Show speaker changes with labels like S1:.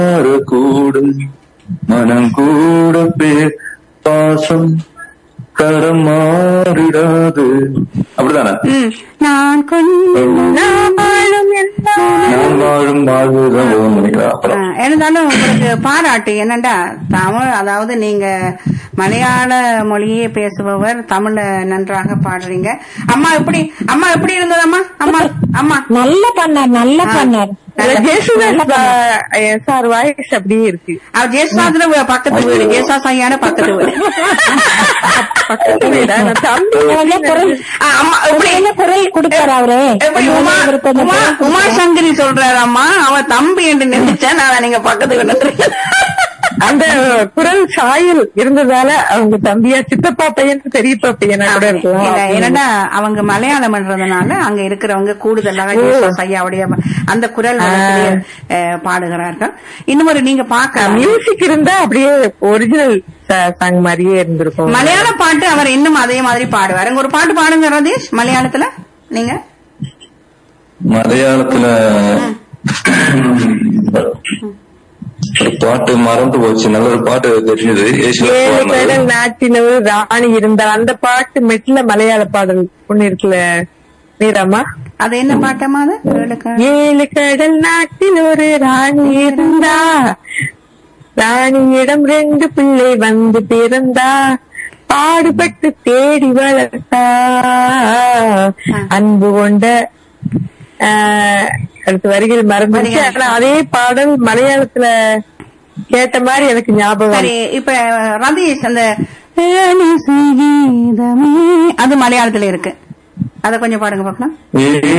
S1: கூடும் மனம் கூட பேர் பாசம் தரம் மாறிடாது அப்படிதானே
S2: ம். நான் கொஞ்சம் நாளும் எல்லாம்
S1: நான் வாழும் வாழ்வுதான் ஓம் நினைக்கிறேன்
S2: ஆ,
S1: அப்புறம்
S2: இருந்தாலும் உங்களுக்கு பாராட்டு என்னண்டா தமிழ் அதாவது நீங்க மலையாள மொழியே பேசுபவர் தமிழ்ல நன்றாக பாடுறீங்க அம்மா எப்படி அம்மா எப்படி இருந்தது அம்மா அம்மா அம்மா
S3: நல்ல பண்ணார் நல்ல பண்ணார்
S4: சார் வாய்ஸ் அப்படியே இருக்கு
S2: அவர் ஜெயசாஸ்திர பக்கத்து வீடு ஜெயசாஸ் ஐயான பக்கத்து வீடு
S4: பக்கத்து வீடா? நான் தம்பி
S3: நல்ல குரல்
S2: ஆ, அம்மா எப்படி
S3: என்ன குரல் கொடுப்பாரு அவரு
S2: எப்படி உமா உமா உமா சங்கரி சொல்றாரு அம்மா அவன் தம்பி என்று நினைச்சேன் நான் நீங்க பக்கத்து வீடு
S4: அந்த குரல் சாயல் இருந்ததால அவங்க தம்பியா சித்தப்பா பையன் பெரியப்பா பையனா கூட
S2: இல்ல,
S4: இருக்கலாம்
S2: என்னடா அவங்க மலையாளம்ன்றதுனால அங்க இருக்கிறவங்க கூடுதலாக ஜேசஸ் ஐயாவுடைய அந்த குரல் வளத்திலே, அஹ், பாடுகிறார்கள் இன்னும் ஒரு நீங்க பாக்க
S4: மியூசிக் இருந்தா அப்படியே ஒரிஜினல் சாங் மாதிரியே இருந்திருக்கும்
S2: மலையாள பாட்டு அவர் இன்னும் அதே மாதிரி பாடுவார் அங்க ஒரு பாட்டு பாடுங்க ரதீஷ் மலையாளத்துல நீங்க
S1: மலையாளத்துல ஒரு பாட்டு மறந்து போச்சு நல்ல ஒரு பாட்டு தெரிஞ்சது ஏசுல
S4: ஏழு கடல் நாட்டில் ஒரு ராணி இருந்தால் அந்த பாட்டு மெட்ல மலையாள பாடல் ஒண்ணு இருக்குல்ல நீராமா
S2: அது என்ன பாட்டமா அது கேளுக்க.
S4: ஏழு கடல் நாட்டில் ஒரு ராணி இருந்தா ராணியிடம் ரெண்டு பிள்ளை வந்து பிறந்தா பாடுபட்டு தேடி வளர்த்தா அன்பு கொண்ட ஆஹ், அடுத்த வரிகள் மறந்துச்சு ஆனா அதே பாடல் மலையாளத்துல கேட்ட மாதிரி எனக்கு ஞாபகம்
S2: சரி இப்ப ரதீஷ் அந்த ஏழு சங்கீதமே அது மலையாளத்துல இருக்கு அத கொஞ்சம் பாடுங்க பாக்கலாம்
S1: ஏ